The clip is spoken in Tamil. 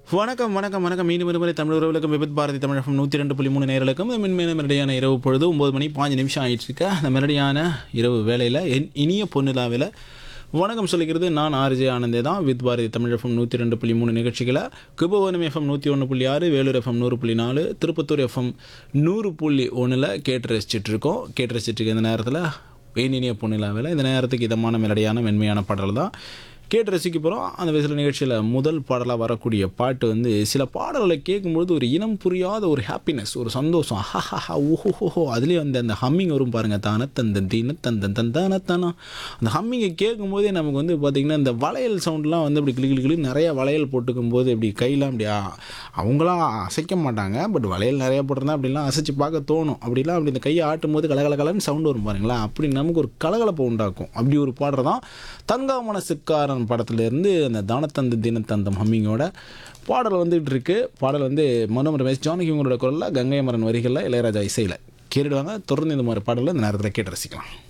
வணக்கம் வணக்கம் வணக்கம் மீண்டும் ஒரு முறை தமிழ் உறவுகளுக்கும் விபத் பாரதி தமிழகம் நூற்றி ரெண்டு புள்ளி மூணு நேரலுக்கும் மென்மேன மெரடியான இரவு பொழுது ஒம்பது மணி பாஞ்சு நிமிஷம் ஆயிட்டு இருக்கு அந்த மெரடியான இரவு வேலையில் என் இனிய பொன்னிலாவில் வணக்கம் சொல்லிக்கிறது நான் ஆர்ஜே ஆனந்தே தான் வித் பாரதி தமிழ் எஃப்எம் நூற்றி ரெண்டு புள்ளி மூணு நிகழ்ச்சிகளை குபவனம் எஃப்எம் நூற்றி ஒன்று புள்ளி ஆறு வேலூர் எஃப்எம் நூறு புள்ளி நாலு திருப்பத்தூர் எஃப்எம் நூறு புள்ளி ஒன்றில் கேட்டு ரசிச்சிட்டு இருக்கோம் கேட்டு ரசிச்சிட்டு இருக்க இந்த நேரத்தில் இனிய பொன்னிலாவில் இந்த நேரத்துக்கு இதமான மெலடியான மென்மையான பாடல் தான் கேட்டு ரசிக்க போகிறோம் அந்த வயசில் நிகழ்ச்சியில் முதல் பாடலாக வரக்கூடிய பாட்டு வந்து சில பாடல்களை கேட்கும்பொழுது ஒரு இனம் புரியாத ஒரு ஹாப்பினஸ் ஒரு சந்தோஷம் ஹஹஹா ஓஹோஹோ அதுலேயும் அந்த அந்த ஹம்மிங் வரும் பாருங்கள் தான தந்தன் தீன தந்தன் தந்தான தானா அந்த ஹம்மிங்கை கேட்கும்போதே நமக்கு வந்து பார்த்திங்கன்னா இந்த வளையல் சவுண்ட்லாம் வந்து இப்படி கிளி கிளி கிளி நிறைய வளையல் போட்டுக்கும் போது இப்படி கையெல்லாம் அப்படி ஆ- அவங்களாம் அசைக்க மாட்டாங்க பட் வளையல் நிறைய போட்டிருந்தா அப்படிலாம் அசைச்சு பார்க்க தோணும் அப்படிலாம் அப்படி இந்த கையை ஆட்டும் போது கலகல கலன்னு சவுண்ட் வரும் பாருங்களா அப்படி நமக்கு ஒரு கலகலப்பை உண்டாக்கும் அப்படி ஒரு பாடுறது தான் தங்கா மனசுக்காரன் படத்துலேருந்து அந்த தானத்தந்த தினத்தந்தம் ஹம்மிங்கோட பாடல் வந்துகிட்டு இருக்கு பாடல் வந்து மனோம் ரமேஷ் ஜானகி உங்களோட குரலில் கங்கை மரன் வரிகளில் இளையராஜா இசையில் கேட்டுடுவாங்க தொடர்ந்து இந்த மாதிரி பாடலை இந்த நேரத்தில் கேட்டு ரசிக்கலாம்